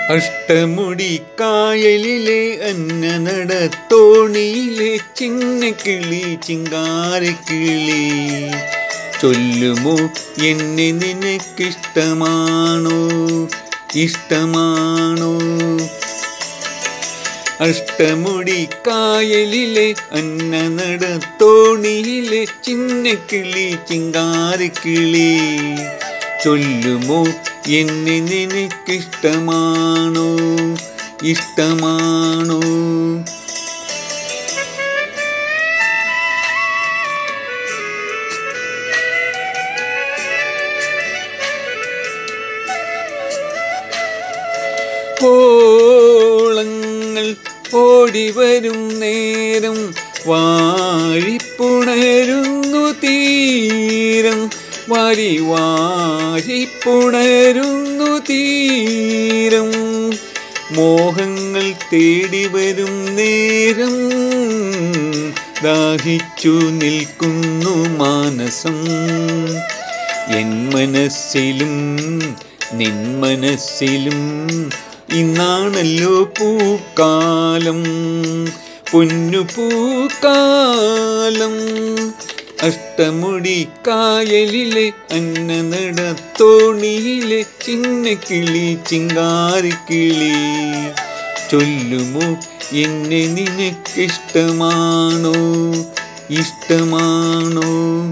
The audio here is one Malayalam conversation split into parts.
അഷ്ടമുടി കായലിലെ അന്നനടത്തോണിയിലെ ചിന്നക്കിളി ചിങ്കാരക്കിളി ചൊല്ലുമോ എന്നെ നിനക്കിഷ്ടമാണോ ഇഷ്ടമാണോ അഷ്ടമുടി കായലിലെ അന്നനടത്തോണിയിലെ ചിന്നക്കിളി ചിങ്കാരക്കിളി ചൊല്ലുമോ എന്നെ നിനക്കിഷ്ടമാണോ ഇഷ്ടമാണോ ഓളങ്ങൾ ഓടിവരും നേരം വാഴിപ്പുണരുന്നു തീരം വാരി വാരിപ്പുണരുന്നു തീരം മോഹങ്ങൾ തേടി വരും നേരം ദാഹിച്ചു നിൽക്കുന്നു മാനസം എൻ മനസ്സിലും നിൻ മനസ്സിലും ഇന്നാണല്ലോ പൂക്കാലം പൊന്നു പൂക്കാലം അഷ്ടമുടി കായലിലെ അന്നനടത്തോണിയിലെ ചിന്നക്കിളി ചിങ്കാരിക്കിളി ചൊല്ലുമോ എന്നെ നിനക്കിഷ്ടമാണോ ഇഷ്ടമാണോ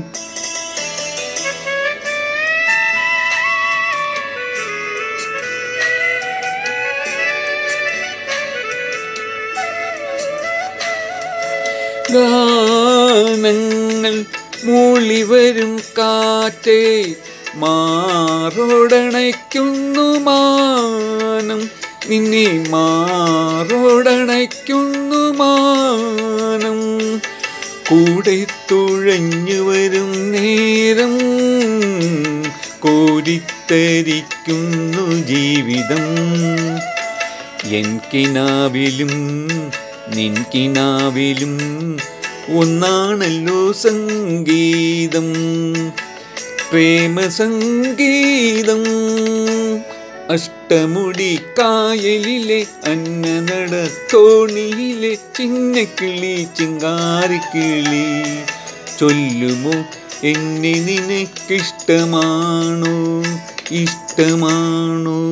ഗാനങ്ങൾ മൂളിവരും കാറ്റേ മാറോടണയ്ക്കുന്നു മാനം നിന്നെ മാറോടണയ്ക്കുന്നു മാനം കൂടെ തുഴഞ്ഞു വരും നേരം കോരിത്തരിക്കുന്നു ജീവിതം എൻ കിനാവിലും നിൻ കിനാവിലും ഒന്നാണല്ലോ സംഗീതം പ്രേമസംഗീതം അഷ്ടമുടി കായലിലെ അന്നനടത്തോണിയിലെ ചിന്നക്കിളി ചിങ്കാരിക്കിളി ചൊല്ലുമോ എന്നെ നിനക്കിഷ്ടമാണോ ഇഷ്ടമാണോ